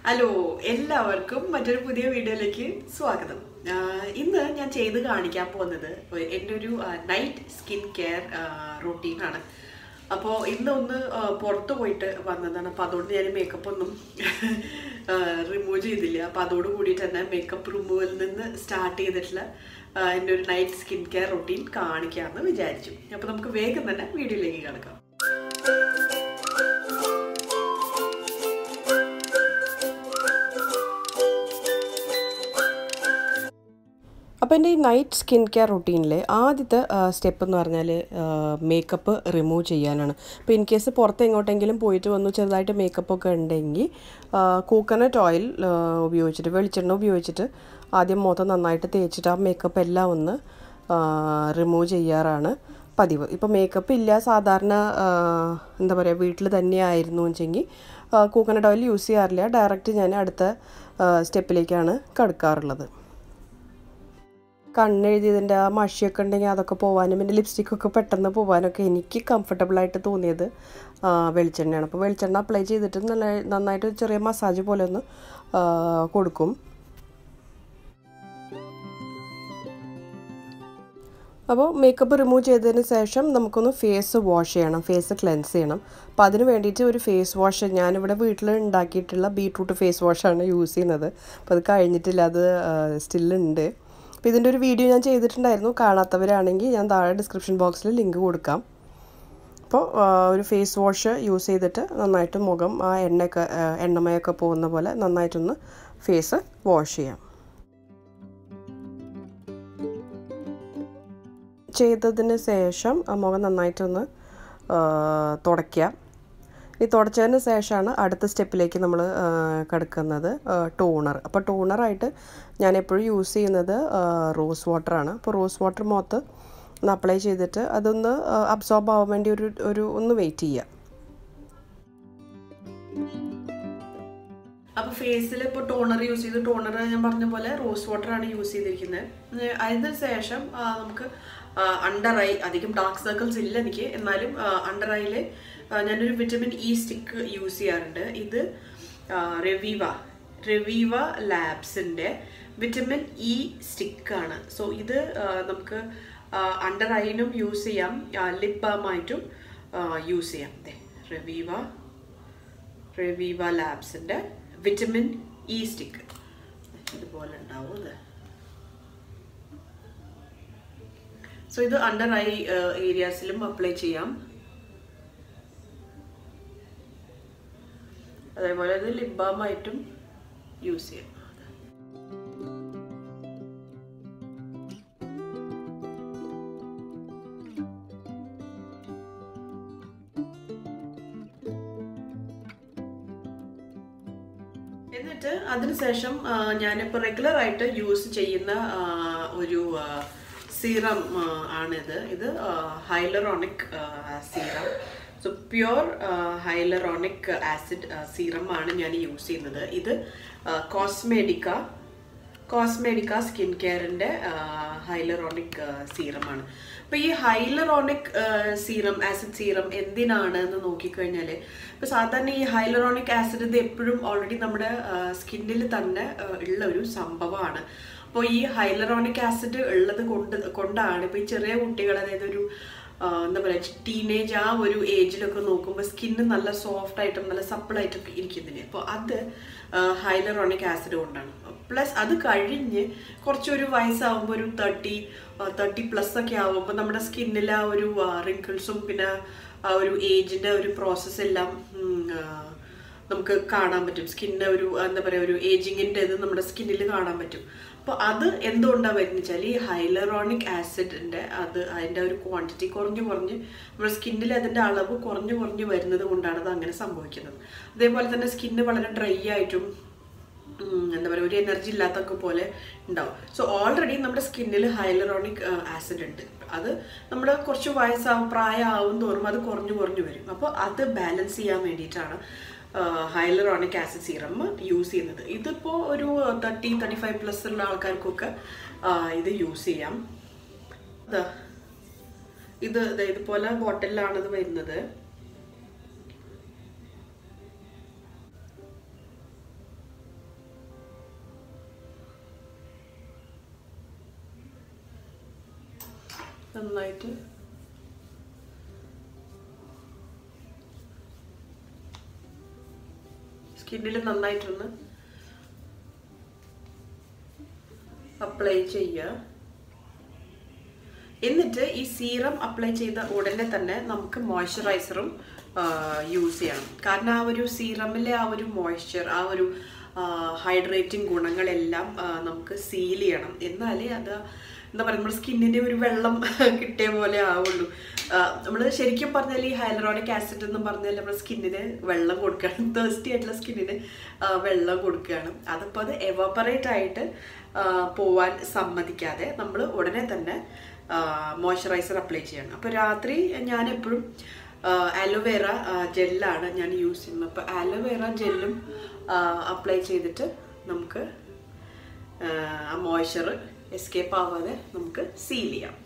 hello എല്ലാവർക്കും മറ്റൊരു പുതിയ വീഡിയോയിലേക്ക് സ്വാഗതം ആഹ് ഇന്ന് ഞാൻ ചെയ്ത് കാണിക്കാൻ പോകുന്നത് ഒരു- എൻ്റെ ഒരു നൈറ്റ് സ്കിൻ കെയർ റൂട്ടീനാണ് അപ്പോൾ ഇന്ന് ഒന്ന് ആഹ് പുറത്ത് പോയിട്ട് വന്നതാണ് അപ്പോൾ അതുകൊണ്ട് ഞാൻ മേക്കപ്പ് ഒന്നും റിമൂവ് ചെയ്തില്ല അപ്പോൾ അതോട് കൂടിയിട്ട് തന്നെ മേക്കപ്പ് റിമൂവൽ നിന്ന് സ്റ്റാർട്ട് ചെയ്തിട്ടുള്ള ആഹ് എൻ്റെ ഒരു നൈറ്റ് സ്കിൻ കെയർ റൂട്ടീൻ കാണിക്കാമെന്ന് വിചാരിച്ചു അപ്പോൾ നമുക്ക് വേഗം തന്നെ വീഡിയോയിലേക്ക് കിടക്കാം അപ്പോൾ എൻ്റെ ഈ നൈറ്റ് സ്കിൻ കെയർ റുട്ടീനിലെ ആദ്യത്തെ സ്റ്റെപ്പ് എന്ന് പറഞ്ഞാൽ മേക്കപ്പ് റിമൂവ് ചെയ്യാനാണ് അപ്പോൾ ഇൻ കേസ് പുറത്ത് എങ്ങോട്ടെങ്കിലും പോയിട്ട് വന്നു ചെറുതായിട്ട് മേക്കപ്പ് ഒക്കെ ഉണ്ടെങ്കിൽ കോക്കനട്ട് ഓയിൽ ഉപയോഗിച്ചിട്ട് വെളിച്ചെണ്ണ ഉപയോഗിച്ചിട്ട് ആദ്യം മുഖത്ത് നന്നായിട്ട് തേച്ചിട്ട് ആ മേക്കപ്പ് എല്ലാം ഒന്ന് റിമൂവ് ചെയ്യാറാണ് പതിവ് ഇപ്പോൾ മേക്കപ്പ് ഇല്ല സാധാരണ ആ, എന്താ പറയുക വീട്ടിൽ തന്നെ ആയിരുന്നു വെച്ചെങ്കിൽ കോക്കനട്ട് ഓയിൽ യൂസ് ചെയ്യാറില്ല ഡയറക്റ്റ് ഞാൻ അടുത്ത സ്റ്റെപ്പിലേക്കാണ് കടക്കാറുള്ളത് കണ്ണെഴുതിയതിൻ്റെ ആ മഷിയൊക്കെ ഉണ്ടെങ്കിൽ അതൊക്കെ പോകാനും പിന്നെ ലിപ്സ്റ്റിക്കൊക്കെ പെട്ടെന്ന് പോകാനൊക്കെ എനിക്ക് കംഫർട്ടബിളായിട്ട് തോന്നിയത് ആ, വെളിച്ചെണ്ണയാണ് അപ്പോൾ വെളിച്ചെണ്ണ അപ്ലൈ ചെയ്തിട്ട് നല്ല നന്നായിട്ട് ചെറിയ മസാജ് പോലെ ഒന്ന് ആ, കൊടുക്കും അപ്പോൾ മേക്കപ്പ് റിമൂവ് ചെയ്തതിന് ശേഷം നമുക്കൊന്ന് ഫേസ് വാഷ് ചെയ്യണം ഫേസ് ക്ലെൻസ് ചെയ്യണം അപ്പോൾ അതിന് വേണ്ടിയിട്ട് ഒരു ഫേസ് വാഷ് ഞാനിവിടെ വീട്ടിൽ ഉണ്ടാക്കിയിട്ടുള്ള ബീട്രൂട്ട് ഫേസ് വാഷാണ് യൂസ് ചെയ്യുന്നത് അപ്പോൾ അത് കഴിഞ്ഞിട്ടില്ല അത് സ്റ്റില്ലുണ്ട് അപ്പോൾ ഇതിൻ്റെ ഒരു വീഡിയോ ഞാൻ ചെയ്തിട്ടുണ്ടായിരുന്നു കാണാത്തവരാണെങ്കിൽ ഞാൻ താഴെ ഡിസ്ക്രിപ്ഷൻ ബോക്സിൽ ലിങ്ക് കൊടുക്കാം അപ്പോൾ ആ, ഒരു ഫേസ് വാഷ് യൂസ് ചെയ്തിട്ട് നന്നായിട്ട് മുഖം ആ എണ്ണയൊക്കെ ആ, എണ്ണമയൊക്കെ പോകുന്ന പോലെ നന്നായിട്ടൊന്ന് ഫേസ് വാഷ് ചെയ്യാം ചെയ്തതിന് ശേഷം ആ മുഖം നന്നായിട്ടൊന്ന് ആ, തുടയ്ക്കുക ഈ തുടച്ചതിന് ശേഷമാണ് അടുത്ത സ്റ്റെപ്പിലേക്ക് നമ്മൾ കിടക്കുന്നത് ടോണർ അപ്പോൾ ടോണറായിട്ട് ഞാൻ എപ്പോഴും യൂസ് ചെയ്യുന്നത് റോസ് വാട്ടറാണ് അപ്പോൾ റോസ് വാട്ടർ മുഖത്ത് ഒന്ന് അപ്ലൈ ചെയ്തിട്ട് അതൊന്ന് അബ്സോർബ് ആവാൻ വേണ്ടി ഒരു ഒരു ഒന്ന് വെയിറ്റ് ചെയ്യുക അപ്പൊ ഫേസിൽ ഇപ്പോൾ ടോണർ യൂസ് ചെയ്ത് ടോണർ ഞാൻ പറഞ്ഞ പോലെ റോസ് വാട്ടർ ആണ് യൂസ് ചെയ്തിരിക്കുന്നത് ഉം, അതിന് ശേഷം ആ, നമുക്ക് അണ്ടർ ഐ അധികം ഡാർക്ക് സർക്കിൾസ് ഇല്ല എനിക്ക് എന്നാലും അണ്ടർ ഐയിൽ ഞാനൊരു വിറ്റമിൻ ഇ സ്റ്റിക്ക് യൂസ് ചെയ്യാറുണ്ട് ഇത് റെവീവ റെവീവ ലാബ്സിന്റെ വിറ്റമിൻ ഇ സ്റ്റിക്കാണ് സോ ഇത് ആ, നമുക്ക് അണ്ടർ ഐനും യൂസ് ചെയ്യാം ലിപ് ബാമായിട്ടും യൂസ് ചെയ്യാം ദേ റെവീവ റെവീവ ലാബ്സിന്റെ വിറ്റമിൻ ഇ സ്റ്റിക്ക് ഇതുപോലെ ഉണ്ടാവും ഇത് സോ ഇത് അണ്ടർ ഐ ഏരിയാസിലും അപ്ലൈ ചെയ്യാം അതേപോലെ ഇത് ലിപ് ബാമായിട്ടും യൂസ് ചെയ്യാം എന്നിട്ട് അതിനുശേഷം ആ, ഞാനിപ്പോൾ റെഗുലർ ആയിട്ട് യൂസ് ചെയ്യുന്ന ആ, ഒരു സീറം ആണിത് ഇത് hyaluronic serum so pure hyaluronic acid serum ആണ് ഞാൻ യൂസ് ചെയ്യുന്നത് ഇത് കോസ്മേഡിക്ക കോസ്മേഡിക്ക സ്കിൻ കെയറിൻ്റെ ഹൈലറോണിക് സീറമാണ് അപ്പോൾ ഈ ഹൈലറോണിക് സീറം ആസിഡ് സീറം എന്തിനാണ് എന്ന് നോക്കിക്കഴിഞ്ഞാൽ ഇപ്പോൾ സാധാരണ ഈ ഹൈലറോണിക് ആസിഡ് ഇത് എപ്പോഴും ഓൾറെഡി നമ്മുടെ സ്കിന്നിൽ തന്നെ ആ, ഉള്ള ഒരു സംഭവമാണ് അപ്പോൾ ഈ ഹൈലറോണിക് ആസിഡ് ഉള്ളത് കൊണ്ട് കൊണ്ടാണ് ഇപ്പോൾ ഈ ചെറിയ കുട്ടികൾ അതായത് ഒരു ആ, എന്താ പറയുക ടീനേജ് ആ ഒരു ഏജിലൊക്കെ നോക്കുമ്പോൾ സ്കിന്ന് നല്ല സോഫ്റ്റ് ആയിട്ടും നല്ല സപ്പിൾ ആയിട്ടൊക്കെ ഇരിക്കുന്നില്ലേ അപ്പോൾ അത് ഹൈലറോണിക് ആസിഡ് കൊണ്ടാണ് പ്ലസ് അത് കഴിഞ്ഞ് കുറച്ചൊരു വയസ്സാവുമ്പോൾ ഒരു തേർട്ടി തേർട്ടി പ്ലസ് ഒക്കെ ആവുമ്പോൾ നമ്മുടെ സ്കിന്നിൽ ആ ഒരു റിങ്കിൾസും പിന്നെ ആ ഒരു ഏജിൻ്റെ ഒരു പ്രോസസ്സ് എല്ലാം ഉം, ആ, നമുക്ക് കാണാൻ പറ്റും സ്കിന്നിന് ഒരു എന്താ പറയുക ഒരു ഏജിങ്ങിൻ്റെ ഇത് നമ്മുടെ സ്കിന്നിൽ കാണാൻ പറ്റും അപ്പോൾ അത് എന്തുകൊണ്ടാണ് വരുന്നത് വെച്ചാൽ ഈ ഹൈലറോണിക് ആസിഡിൻ്റെ അത് അതിൻ്റെ ഒരു ക്വാണ്ടിറ്റി കുറഞ്ഞു കുറഞ്ഞ് നമ്മുടെ സ്കിന്നിൽ അതിൻ്റെ അളവ് കുറഞ്ഞു കുറഞ്ഞു വരുന്നത് കൊണ്ടാണ് അത് അങ്ങനെ സംഭവിക്കുന്നത് അതേപോലെ തന്നെ സ്കിന്ന് വളരെ ഡ്രൈ ആയിട്ടും ഉം, എന്താ പറയുക ഒരു എനർജി ഇല്ലാത്തൊക്കെ പോലെ ഉണ്ടാവും സോ ഓൾറെഡി നമ്മുടെ സ്കിന്നിൽ ഹൈലറോണിക് ആസിഡ് ഉണ്ട് അത് നമ്മൾ കുറച്ച് വയസ്സാവും പ്രായമാവും തോറും അത് കുറഞ്ഞു കുറഞ്ഞു വരും അപ്പോൾ അത് ബാലൻസ് ചെയ്യാൻ വേണ്ടിയിട്ടാണ് ഹൈലറോണിക് ആസിഡ് സീറം യൂസ് ചെയ്യുന്നത് ഇതിപ്പോൾ ഒരു തേർട്ടി തേർട്ടി ഫൈവ് പ്ലസ് ഉള്ള ആൾക്കാർക്കൊക്കെ ആ, ഇത് യൂസ് ചെയ്യാം ദാ, ഇത് ദേ ഇതുപോലെ ബോട്ടിലാണ് ഇത് വരുന്നത് നന്നായിട്ട് സ്കിന്നിൽ നന്നായിട്ടൊന്ന് അപ്ലൈ ചെയ്യുക എന്നിട്ട് ഈ സീറം അപ്ലൈ ചെയ്ത ഉടനെ തന്നെ നമുക്ക് മോയ്സ്ചറൈസറും യൂസ് ചെയ്യണം കാരണം ആ ഒരു സീറമിലെ ആ ഒരു മോയ്സ്ചർ ആ ഒരു ഹൈഡ്രേറ്റിംഗ് ഗുണങ്ങളെല്ലാം ആ, നമുക്ക് സീൽ ചെയ്യണം എന്നാലേ അത് എന്താ പറയുക നമ്മുടെ സ്കിന്നിൻ്റെ ഒരു വെള്ളം കിട്ടിയ പോലെ ആവുള്ളൂ നമ്മൾ ശരിക്കും പറഞ്ഞാൽ ഈ ഹൈലറോണിക് ആസിഡ് എന്ന് പറഞ്ഞാൽ നമ്മുടെ സ്കിന്നിന് വെള്ളം കൊടുക്കുകയാണ് തേഴ്സ്റ്റി ആയിട്ടുള്ള സ്കിന്നിന് വെള്ളം കൊടുക്കുകയാണ് അതിപ്പോൾ അത് എവാപ്പറേറ്റ് ആയിട്ട് ആ, പോവാൻ സമ്മതിക്കാതെ നമ്മൾ ഉടനെ തന്നെ മോയ്സ്ചറൈസർ അപ്ലൈ ചെയ്യണം അപ്പോൾ രാത്രി ഞാൻ എപ്പോഴും ആലോവേറ ജെല്ലാണ് ഞാൻ യൂസ് ചെയ്യുന്നത് അപ്പോൾ ആലോവേറ ജെല്ലും അപ്ലൈ ചെയ്തിട്ട് നമുക്ക് ആ, ആ മോയ്സ്ചർ എസ്കേപ്പ് ആവാതെ നമുക്ക് സീൽ ചെയ്യാം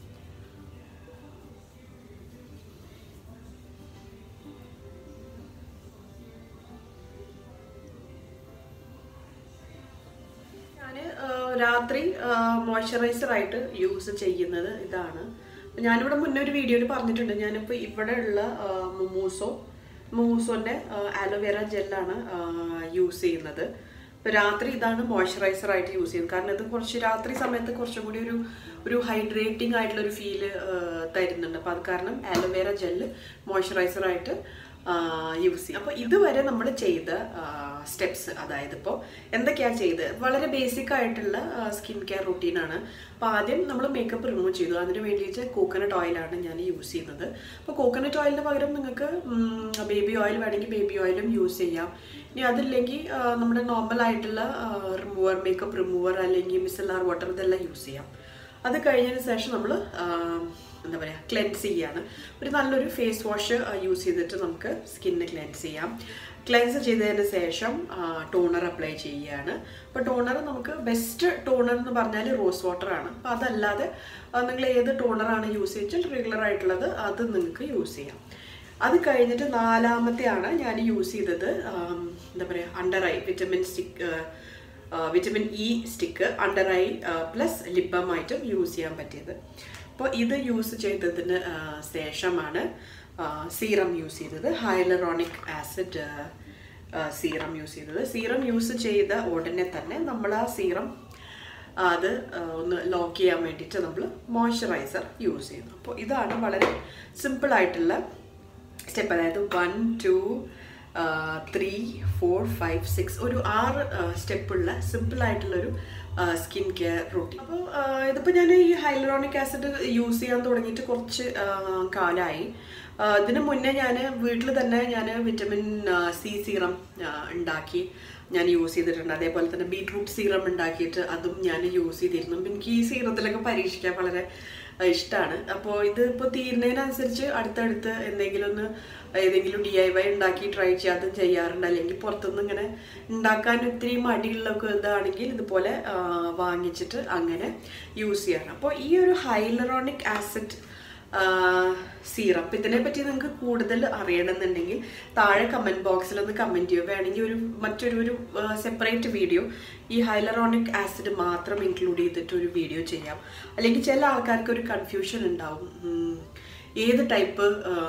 ഞാൻ രാത്രി മോയ്സ്ചറൈസർ ആയിട്ട് യൂസ് ചെയ്യുന്നത് ഇതാണ് ഞാനിവിടെ മുന്നേ ഒരു വീഡിയോയിൽ പറഞ്ഞിട്ടുണ്ട് ഞാനിപ്പോൾ ഇവിടെ ഉള്ള മുമൂസോ മുമൂസോൻ്റെ ആലോവേറ ജെല്ലാണ് യൂസ് ചെയ്യുന്നത് ഇപ്പോൾ രാത്രി ഇതാണ് മോയ്സ്ചറൈസർ ആയിട്ട് യൂസ് ചെയ്യുന്നത് കാരണം ഇത് കുറച്ച് രാത്രി സമയത്ത് കുറച്ചും കൂടി ഒരു ഒരു ഹൈഡ്രേറ്റിംഗ് ആയിട്ടുള്ള ഒരു ഫീല് തരുന്നുണ്ട് അപ്പോൾ അത് കാരണം ആലോവേറ ജെല്ല് മോയ്സ്ചറൈസർ ആയിട്ട് യൂസ് ചെയ്യും അപ്പോൾ ഇതുവരെ നമ്മൾ ചെയ്ത സ്റ്റെപ്സ് അതായത് ഇപ്പോൾ എന്തൊക്കെയാണ് ചെയ്ത് വളരെ ബേസിക് ആയിട്ടുള്ള സ്കിൻ കെയർ റുട്ടീനാണ് അപ്പോൾ ആദ്യം നമ്മൾ മേക്കപ്പ് റിമൂവ് ചെയ്തു അതിന് വേണ്ടിയിട്ട് കോക്കനട്ട് ഓയിലാണ് ഞാൻ യൂസ് ചെയ്യുന്നത് അപ്പോൾ കോക്കനട്ട് ഓയിലിന് പകരം നിങ്ങൾക്ക് ബേബി ഓയിൽ വേണമെങ്കിൽ ബേബി ഓയിലും യൂസ് ചെയ്യാം ഇനി അതില്ലെങ്കിൽ ആ, നമ്മുടെ നോർമൽ ആയിട്ടുള്ള റിമൂവർ മേക്കപ്പ് റിമൂവർ അല്ലെങ്കിൽ മിസലാർ വാട്ടർ ഇതെല്ലാം യൂസ് ചെയ്യാം അത് കഴിഞ്ഞതിന് ശേഷം നമ്മൾ എന്താ പറയുക ക്ലെൻസ് ചെയ്യാണ് ഒരു നല്ലൊരു ഫേസ് വാഷ് യൂസ് ചെയ്തിട്ട് നമുക്ക് സ്കിന്ന് ക്ലെൻസ് ചെയ്യാം ക്ലെൻസ് ചെയ്തതിന് ശേഷം ടോണർ അപ്ലൈ ചെയ്യുകയാണ് അപ്പോൾ ടോണർ നമുക്ക് ബെസ്റ്റ് ടോണർ എന്ന് പറഞ്ഞാൽ റോസ് വാട്ടർ ആണ് അപ്പോൾ അതല്ലാതെ നിങ്ങൾ ഏത് ടോണറാണ് യൂസ് ചെയ്താൽ റെഗുലർ ആയിട്ടുള്ളത് അത് നിങ്ങൾക്ക് യൂസ് ചെയ്യാം അത് കഴിഞ്ഞിട്ട് നാലാമത്തെയാണ് ഞാൻ യൂസ് ചെയ്തത് ആം, എന്താ പറയുക under eye vitamin stick vitamin E stick under eye plus ലിബമായിട്ടും യൂസ് ചെയ്യാൻ പറ്റിയത് അപ്പോൾ ഇത് യൂസ് ചെയ്തതിന് ആ, ശേഷമാണ് സീറം യൂസ് ചെയ്തത് ഹൈലറോണിക് ആസിഡ് സീറം യൂസ് ചെയ്തത് സീറം യൂസ് ചെയ്ത ഉടനെ തന്നെ നമ്മൾ ആ സീറം അത് ആ, ഒന്ന് ലോക്ക് ചെയ്യാൻ വേണ്ടിയിട്ട് നമ്മൾ മോയ്സ്ചറൈസർ യൂസ് ചെയ്യുന്നു അപ്പോൾ ഇതാണ് വളരെ സിമ്പിൾ ആയിട്ടുള്ള സ്റ്റെപ്പ് അതായത് one two three four five six ഒരു ആറ് സ്റ്റെപ്പുള്ള സിമ്പിൾ ആയിട്ടുള്ളൊരു സ്കിൻ കെയർ റൂട്ടീൻ അപ്പോൾ ഇതിപ്പോൾ ഞാൻ ഈ ഹൈലറോണിക് ആസിഡ് യൂസ് ചെയ്യാൻ തുടങ്ങിയിട്ട് കുറച്ച് കാലമായി ഇതിന് മുന്നേ ഞാൻ വീട്ടിൽ തന്നെ ഞാൻ വിറ്റമിൻ സി സീറം ഉണ്ടാക്കി ഞാൻ യൂസ് ചെയ്തിട്ടുണ്ട് അതേപോലെ തന്നെ ബീട്രൂട്ട് സീറം ഉണ്ടാക്കിയിട്ട് അതും ഞാൻ യൂസ് ചെയ്തിരുന്നു അപ്പം എനിക്ക് ഈ സീറത്തിലൊക്കെ പരീക്ഷിക്കാൻ വളരെ ഇഷ്ടമാണ് അപ്പോൾ ഇത് ഇപ്പോൾ തീരുന്നതിനനുസരിച്ച് അടുത്തടുത്ത് എന്തെങ്കിലും ഒന്ന് ഏതെങ്കിലും ഡി ഐ വൈ ഉണ്ടാക്കി ട്രൈ ചെയ്യാതും ചെയ്യാറുണ്ട് അല്ലെങ്കിൽ പുറത്തുനിന്ന് ഇങ്ങനെ ഉണ്ടാക്കാൻ ഒത്തിരി മടിയുള്ളൊക്കെ ഇതാണെങ്കിൽ ഇതുപോലെ ആ, വാങ്ങിച്ചിട്ട് അങ്ങനെ യൂസ് ചെയ്യാറ് അപ്പോൾ ഈ ഒരു ഹൈലറോണിക് ആസിഡ് സീറം അപ്പം ഇതിനെപ്പറ്റി നിങ്ങൾക്ക് കൂടുതൽ അറിയണമെന്നുണ്ടെങ്കിൽ താഴെ കമൻറ്റ് ബോക്സിൽ ഒന്ന് കമൻറ്റ് ചെയ്യുക വേണമെങ്കിൽ ഒരു മറ്റൊരു ഒരു സെപ്പറേറ്റ് വീഡിയോ ഈ ഹൈലറോണിക് ആസിഡ് മാത്രം ഇൻക്ലൂഡ് ചെയ്തിട്ട് ഒരു വീഡിയോ ചെയ്യാം അല്ലെങ്കിൽ ചില ആൾക്കാർക്ക് ഒരു കൺഫ്യൂഷൻ ഉണ്ടാവും ഉം, ഏത് ടൈപ്പ്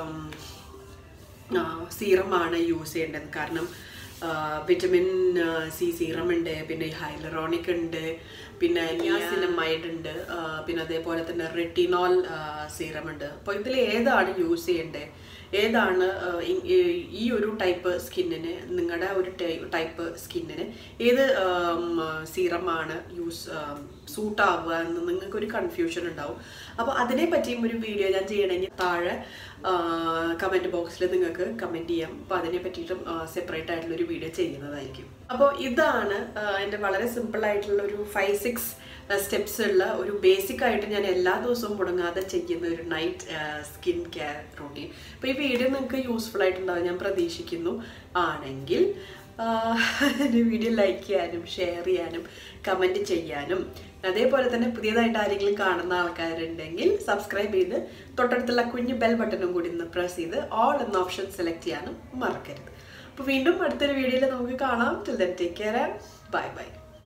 സീറമാണ് യൂസ് ചെയ്യേണ്ടത് കാരണം വിറ്റമിൻ സി സീറം ഉണ്ട് പിന്നെ ഹൈലറോണിക് ഉണ്ട് പിന്നെ നിയാസിനമൈഡ് ഉണ്ട് ആ, പിന്നെ അതേപോലെ തന്നെ റെറ്റിനോൾ സീറം ഉണ്ട് അപ്പോൾ ഇതിൽ ഏതാണ് യൂസ് ചെയ്യേണ്ടത് ഏതാണ് ആ, ഈ- ഈ- ഈ ഒരു ടൈപ്പ് സ്കിന്നിന് നിങ്ങളുടെ ഒരു ടൈപ്പ് സ്കിന്നിന് ഏത് സീറമാണ് യൂസ് സൂട്ട് ആവുക എന്ന് നിങ്ങൾക്കൊരു കൺഫ്യൂഷൻ ഉണ്ടാവും അപ്പോൾ അതിനെ പറ്റിയും ഒരു വീഡിയോ ഞാൻ ചെയ്യണമെങ്കിൽ താഴെ കമൻറ്റ് ബോക്സിൽ നിങ്ങൾക്ക് കമൻറ്റ് ചെയ്യാം അപ്പോൾ അതിനെ പറ്റിയിട്ടും സെപ്പറേറ്റ് ആയിട്ടുള്ള ഒരു വീഡിയോ ചെയ്യുന്നതായിരിക്കും അപ്പോൾ ഇതാണ് ആ, എൻ്റെ വളരെ സിമ്പിൾ ആയിട്ടുള്ള ഒരു ഫൈവ് സിക്സ് സ്റ്റെപ്സ് ഉള്ള ഒരു ബേസിക് ആയിട്ട് ഞാൻ എല്ലാ ദിവസവും മുടങ്ങാതെ ചെയ്യുന്ന ഒരു നൈറ്റ് സ്കിൻ കെയർ റൂട്ടീൻ അപ്പോൾ ഈ വീഡിയോ നിങ്ങൾക്ക് യൂസ്ഫുൾ ആയിട്ടുണ്ടാവും ഞാൻ പ്രതീക്ഷിക്കുന്നു ആണെങ്കിൽ എൻ്റെ വീഡിയോ ലൈക്ക് ചെയ്യാനും ഷെയർ ചെയ്യാനും കമൻറ്റ് ചെയ്യാനും അതേപോലെ തന്നെ പുതിയതായിട്ട് ആരെങ്കിലും കാണുന്ന ആൾക്കാരുണ്ടെങ്കിൽ സബ്സ്ക്രൈബ് ചെയ്ത് തൊട്ടടുത്തുള്ള കുഞ്ഞു ബെൽ ബട്ടണും കൂടി ഒന്ന് പ്രസ് ചെയ്ത് ഓൾ എന്ന ഓപ്ഷൻ സെലക്ട് ചെയ്യാനും മറക്കരുത് അപ്പോൾ വീണ്ടും അടുത്തൊരു വീഡിയോയിൽ നമുക്ക് കാണാം till then take care bye by